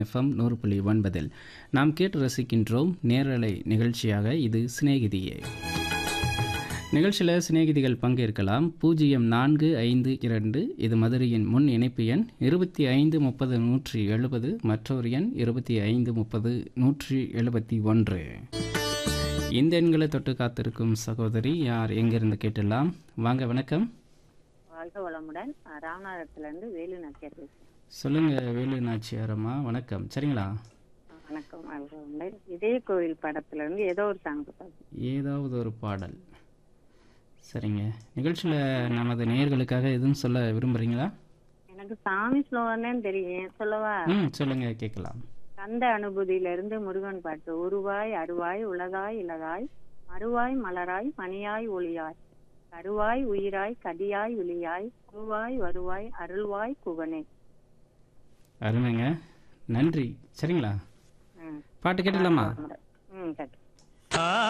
FM நூறு புள்ளி ஒன்பதில் நாம் கேட்டு ரசிக்கின்றோம் நேரலை நிகழ்ச்சியாக இது சிநேகிதியே நிகழ்ச்சியில் சிநேகிதிகள் பங்கேற்கலாம் பூஜ்ஜியம் நான்கு ஐந்து இரண்டு இது மதுரையின் முன் இணைப்பு எண் இருபத்தி ஐந்து முப்பது நூற்றி எழுபது மற்றொரு எண் இருபத்தி ஐந்து முப்பது நூற்றி எழுபத்தி ஒன்று இந்த எண்களை தொட்டு காத்திருக்கும் சகோதரி யார் எங்கிருந்து கேட்டலாம் வாங்க வணக்கம் வாழ்க வளமுடன் நான் ராமநாதத்துலேருந்து வேலு நாச்சியார் பேசுகிறேன் சொல்லுங்க வேலு நாச்சியாரம்மா வணக்கம் சரிங்களா வணக்கம் வாழ்க வளமுடன் இதே கோவில் படத்துலேருந்து ஏதோ ஒரு சாங் பார்த்தேன் ஏதாவது ஒரு பாடல் சரிங்க நிகழ்ச்சியில் நமது நேயர்களுக்காக எதுவும் சொல்ல விரும்புகிறீங்களா எனக்கு சாமி ஸ்லோகன்னு தெரியும் சொல்லவா ம் சொல்லுங்க கேட்கலாம் கந்த அனுபூதியிலிருந்து முருகன் பாட்டு உருவாய் அருவாய் உலகாய் இலகாய் மறுவாய் மலராய் மணியாய் ஒளியாய் கருவாய் உயிராய் கதியாய் விழியாய் குருவாய் வருவாய் அருள்வாய் குகனே அருமைங்க நன்றி சரிங்களா ம் பாட்டு கேட்டலாமா ம் சரி ஆ